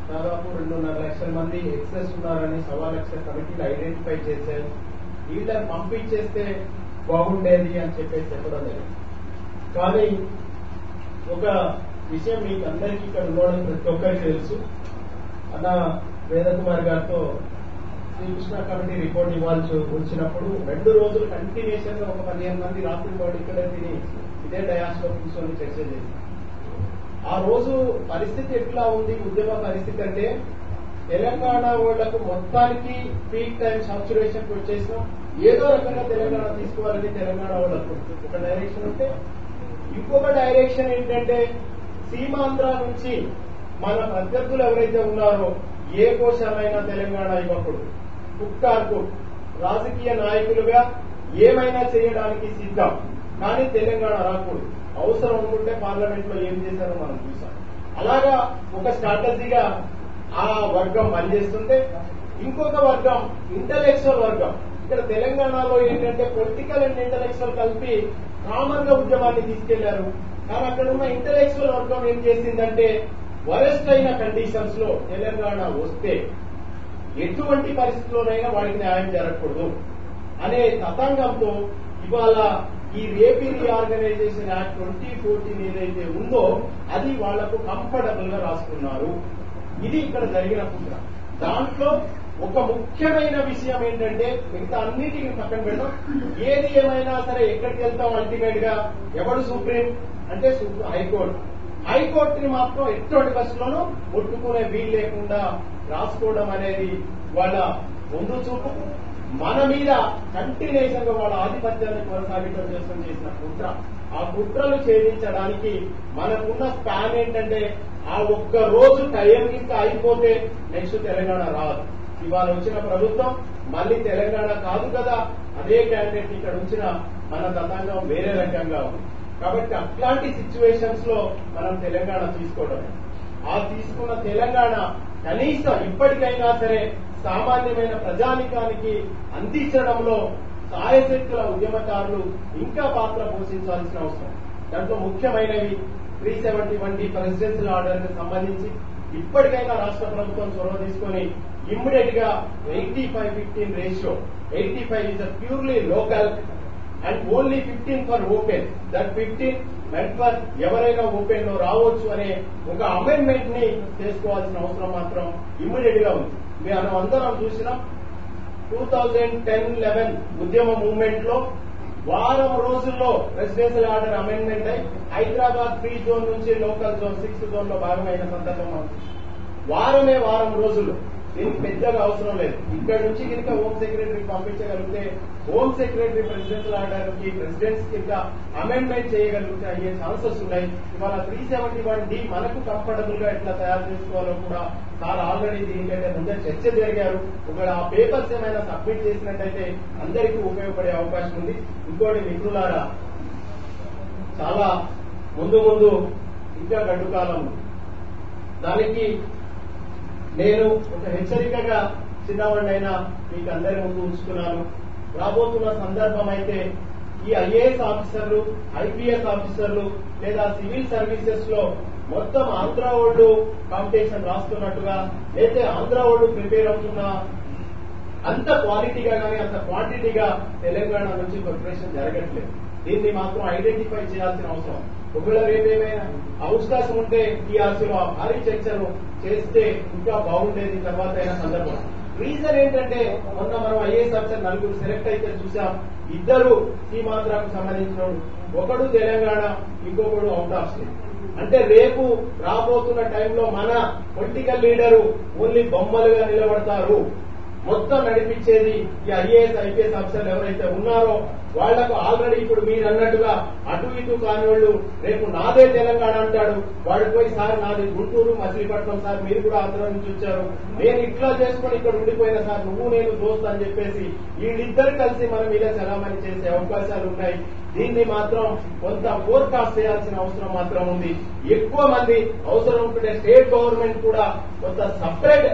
దాదాపు రెండున్నర లక్షల మంది ఎక్సెస్ ఉన్నారని సవా లక్ష కమిటీలు ఐడెంటిఫై చేశారు వీళ్ళని పంపించేస్తే బాగుండేది అని చెప్పేసి చెప్పడం జరిగింది కానీ ఒక విషయం మీకు అందరికీ ఇక్కడ ఉండడం ప్రతి ఒక్కరికి తెలుసు అన్న వేదకుమార్ గారితో శ్రీకృష్ణ కమిటీ రిపోర్ట్ ఇవ్వాల్సి వచ్చినప్పుడు రెండు రోజులు కంటిన్యూషన్ గా ఒక పదిహేను మంది రాత్రి పాటు ఇక్కడే తిని ఇదే డయాస్ లో కూర్చొని చర్చ చేశారు ఆ రోజు పరిస్థితి ఎట్లా ఉంది ఉద్యమ పరిస్థితి అంటే తెలంగాణ వాళ్లకు మొత్తానికి పీక్ టైం సాచురేషన్ వచ్చేసినాం ఏదో రకంగా తెలంగాణ తీసుకోవాలని తెలంగాణ వాళ్ళకు ఒక డైరెక్షన్ ఉంటే ఇంకొక డైరెక్షన్ ఏంటంటే సీమాంధ్ర నుంచి మన ప్రత్యర్థులు ఎవరైతే ఉన్నారో ఏ కోశాలైనా తెలంగాణ ఇవ్వకూడదు కుక్కార్కు రాజకీయ నాయకులుగా ఏమైనా చేయడానికి సిద్ధం కానీ తెలంగాణ రాకూడదు అవసరం అనుకుంటే పార్లమెంట్ లో ఏం చేశారో మనం చూసాం అలాగా ఒక స్ట్రాటజీగా ఆ వర్గం పనిచేస్తుంటే ఇంకొక వర్గం ఇంటలెక్చువల్ వర్గం ఇక్కడ తెలంగాణలో ఏంటంటే పొలిటికల్ అండ్ ఇంటలెక్చువల్ కలిపి కామన్ గా ఉద్యమాన్ని తీసుకెళ్లారు కానీ అక్కడ ఉన్న ఇంటలెక్చువల్ వర్గం ఏం చేసిందంటే వరెస్ట్ అయిన కండిషన్స్ లో తెలంగాణ వస్తే ఎటువంటి పరిస్థితుల్లోనైనా వాడికి న్యాయం జరగకూడదు అనే తతంగంతో ఇవాళ ఈ రేపీ రీఆర్గనైజేషన్ యాక్ట్ ట్వంటీ ఫోర్టీన్ ఏదైతే ఉందో అది వాళ్లకు కంఫర్టబుల్ గా రాసుకున్నారు ఇది ఇక్కడ జరిగిన కుట్ర దాంట్లో ఒక ముఖ్యమైన విషయం ఏంటంటే మిగతా అన్నిటిని పక్కన పెడతాం ఏది ఏమైనా సరే ఎక్కడికి వెళ్తాం అల్టిమేట్ గా ఎవడు సుప్రీం అంటే సుప్రీం హైకోర్టు హైకోర్టుని మాత్రం ఎటువంటి బస్సులోనూ ముట్టుకునే వీలు లేకుండా రాసుకోవడం అనేది వాళ్ళ ముందు చూపు మన మీద కంటిన్యూషన్ గా వాళ్ళ ఆధిపత్యాన్ని కొనసాగించడం కోసం చేసిన కుట్ర ఆ కుట్రలు ఛేదించడానికి మనకున్న స్పాన్ ఏంటంటే ఆ ఒక్క రోజు టైం ఇంకా అయిపోతే నెక్స్ట్ తెలంగాణ రాదు ఇవాళ వచ్చిన ప్రభుత్వం మళ్ళీ తెలంగాణ కాదు కదా అదే క్యాండిడేట్ ఇక్కడ ఉంచిన మన తతంగం వేరే రకంగా ఉంది కాబట్టి అట్లాంటి సిచ్యువేషన్స్ లో మనం తెలంగాణ తీసుకోవడమే ఆ తీసుకున్న తెలంగాణ కనీసం ఇప్పటికైనా సరే సామాన్యమైన ప్రజానికానికి అందించడంలో సాయశక్తుల ఉద్యమకారులు ఇంకా పాత్ర పోషించాల్సిన అవసరం దాంట్లో ముఖ్యమైనవి three seventy one D presidential order కి సంబంధించి ఇప్పటికైనా రాష్ట్ర ప్రభుత్వం చొరవ తీసుకొని ఇమ్మీడియట్ గా eighty five fifteen ratio eighty five is purely local and only fifteen for open that fifteen merit for ఎవరైనా ఓపెన్ లో రావచ్చు అనే ఒక అమెండ్మెంట్ ని చేసుకోవాల్సిన అవసరం మాత్రం ఇమ్మీడియట్ గా ఉంది మేము అందరం చూసినాం టూ థౌజండ్ టెన్ లెవెన్ ఉద్యమ మూవ్మెంట్ లో వారం రోజుల్లో రెసిడెన్షియల్ ఆర్డర్ అమెండ్మెంట్ అయి హైదరాబాద్ ఫ్రీ జోన్ నుంచి లోకల్ జోన్ సిక్స్త్ జోన్ లో భాగమైన సందర్భం మనం చూసాం. వారమే వారం రోజులు దీనికి పెద్దగా అవసరం లేదు ఇక్కడ నుంచి కనుక హోమ్ సెక్రటరీ పంపించగలిగితే హోమ్ సెక్రటరీ ప్రెసిడెన్షియల్ ఆర్డర్ కి ప్రెసిడెంట్స్ కింద అమెండ్మెంట్ చేయగలిగితే అయ్యే ఛాన్సెస్ ఉన్నాయి ఇవాళ త్రీ సెవెంటీ వన్ డి మనకు కంఫర్టబుల్ గా ఎట్లా తయారు చేసుకోవాలో కూడా సార్ ఆల్రెడీ దీనికంటే ముందే చర్చ జరిగారు ఒకవేళ ఆ పేపర్స్ ఏమైనా సబ్మిట్ చేసినట్టయితే అందరికీ ఉపయోగపడే అవకాశం ఉంది ఇంకోటి మిత్రులారా చాలా ముందు ముందు ఇంకా గడ్డు కాలం ఉంది. దానికి నేను ఒక హెచ్చరికగా చిన్నవాడినైనా మీకు అందరి ముందు ఉంచుకున్నాను రాబోతున్న సందర్భం అయితే ఈ ఐఏఎస్ ఆఫీసర్లు ఐపీఎస్ ఆఫీసర్లు లేదా సివిల్ సర్వీసెస్ లో మొత్తం ఆంధ్ర వాళ్ళు కాంపిటీషన్ రాస్తున్నట్టుగా లేదా ఆంధ్ర వాళ్ళు ప్రిపేర్ అవుతున్న అంత క్వాలిటీగా కానీ అంత క్వాంటిటీగా తెలంగాణ నుంచి ప్రిపరేషన్ జరగట్లేదు దీన్ని మాత్రం ఐడెంటిఫై చేయాల్సిన అవసరం ఒకవేళ రేపేమైనా అవకాశం ఉంటే టీఆర్సీలో ఆ భారీ చర్చను చేస్తే ఇంకా బాగుండేది తర్వాత అయిన సందర్భం రీజన్ ఏంటంటే మొన్న మనం ఐఏఎస్ ఆఫీసర్ నలుగురు సెలెక్ట్ అయితే చూసాం ఇద్దరు సీమాంధ్రకు సంబంధించిన వాళ్ళు. ఒకడు తెలంగాణ ఇంకొకడు అవుట్ ఆఫ్ స్టేట్ అంటే రేపు రాబోతున్న టైంలో మన పొలిటికల్ లీడరు ఓన్లీ బొమ్మలుగా నిలబడతారు మొత్తం నడిపించేది ఈ ఐఏఎస్ ఐపీఎస్ ఆఫీసర్లు ఎవరైతే ఉన్నారో వాళ్లకు ఆల్రెడీ ఇప్పుడు మీరు అన్నట్టుగా అటు ఇటు కాని వాళ్ళు రేపు నాదే తెలంగాణ అంటాడు వాడు పోయి సార్ నాది గుంటూరు మచిలీపట్నం సార్ మీరు కూడా ఆంధ్ర నుంచి వచ్చారు నేను ఇట్లా చేసుకుని ఇక్కడ ఉండిపోయిన సార్ నువ్వు నేను దోస్త్ అని చెప్పేసి వీళ్ళిద్దరు కలిసి మన మీద చలామణి చేసే అవకాశాలు ఉన్నాయి దీన్ని మాత్రం కొంత ఫోర్కాస్ట్ చేయాల్సిన అవసరం మాత్రం ఉంది ఎక్కువ మంది అవసరం ఉంటుంటే స్టేట్ గవర్నమెంట్ కూడా కొంత సపరేట్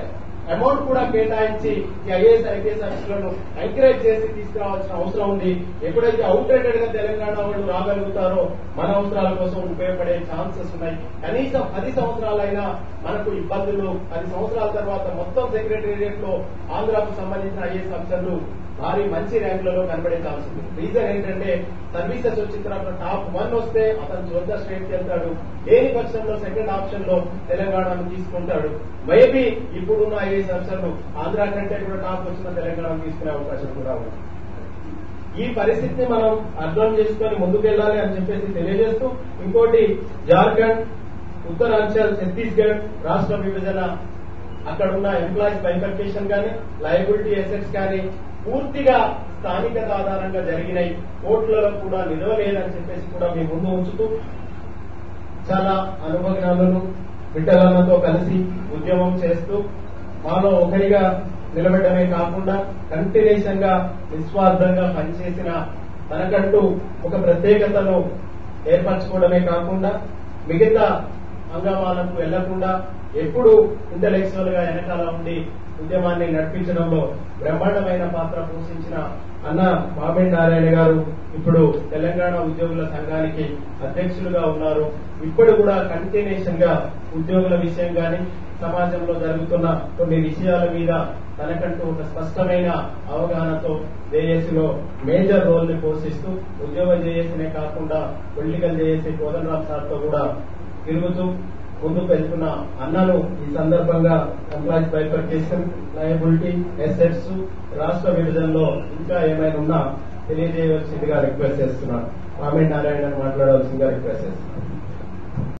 అమౌంట్ కూడా కేటాయించి ఈ ఐఏఎస్ ఐపీఎస్ ఆఫీసర్లను ఎంకరేజ్ చేసి తీసుకురావాల్సిన అవసరం ఉంది ఎప్పుడైతే అవుట్ రేటెడ్ గా తెలంగాణ వాళ్ళు రాగలుగుతారో మన అవసరాల కోసం ఉపయోగపడే ఛాన్సెస్ ఉన్నాయి కనీసం పది సంవత్సరాలైనా మనకు ఇబ్బందులు పది సంవత్సరాల తర్వాత మొత్తం సెక్రటేరియట్ లో ఆంధ్రాకు సంబంధించిన ఐఏఎస్ ఆఫీసర్లు భారీ మంచి ర్యాంకులలో కనబడే ఛాన్స్ ఉంది రీజన్ ఏంటంటే సర్వీసెస్ వచ్చిన తర్వాత టాప్ వన్ వస్తే అతను చోద్దా స్టేట్ కి వెళ్తాడు లేని పక్షంలో సెకండ్ ఆప్షన్ లో తెలంగాణను తీసుకుంటాడు మేబీ ఇప్పుడున్న ఐఏఎస్ ఆఫీసర్లు ఆంధ్ర కంటే కూడా టాప్ వచ్చిన తెలంగాణను తీసుకునే అవకాశం కూడా ఉంది ఈ పరిస్థితిని మనం అర్థం చేసుకొని ముందుకెళ్లాలి అని చెప్పేసి తెలియజేస్తూ ఇంకోటి జార్ఖండ్ ఉత్తరాంచల్ ఛత్తీస్గఢ్ రాష్ట్ర విభజన అక్కడ ఉన్న ఎంప్లాయీస్ బైఫర్కేషన్ కానీ లయబిలిటీ అసెట్స్ కానీ పూర్తిగా స్థానికత ఆధారంగా జరిగినాయి కోర్టులలో కూడా నిలవలేదని చెప్పేసి కూడా మీ ముందు ఉంచుతూ చాలా అనుభవజ్ఞానులు విఠలన్నతో కలిసి ఉద్యమం చేస్తూ మాలో ఒకరిగా నిలబడమే కాకుండా కంటిన్యూషన్ గా నిస్వార్థంగా పనిచేసిన తనకంటూ ఒక ప్రత్యేకతను ఏర్పరచుకోవడమే కాకుండా మిగతా హంగామాలకు వెళ్లకుండా ఎప్పుడు ఇంటలెక్చువల్ గా వెనకాల ఉండి ఉద్యమాన్ని నడిపించడంలో బ్రహ్మాండమైన పాత్ర పోషించిన అన్న మామిడి నారాయణ గారు ఇప్పుడు తెలంగాణ ఉద్యోగుల సంఘానికి అధ్యక్షులుగా ఉన్నారు ఇప్పుడు కూడా కంటిన్యూషన్ గా ఉద్యోగుల విషయం గాని సమాజంలో జరుగుతున్న కొన్ని విషయాల మీద తనకంటూ ఒక స్పష్టమైన అవగాహనతో జేఏసీలో మేజర్ రోల్ ని పోషిస్తూ ఉద్యోగ జేఏసీనే కాకుండా పొలిటికల్ జేఏసీ కోదండరామ్ సార్ తో కూడా తిరుగుతూ ముందుకు వెళ్తున్న అన్నను ఈ సందర్భంగా ఎంప్లాయీస్ బైఫర్కేషన్ లయబిలిటీ ఎసెట్స్ రాష్ట్ర విభజనలో ఇంకా ఏమైనా ఉన్నా తెలియజేయవలసిందిగా రిక్వెస్ట్ చేస్తున్నాను మామిడి నారాయణ మాట్లాడవలసిందిగా రిక్వెస్ట్ చేస్తున్నాను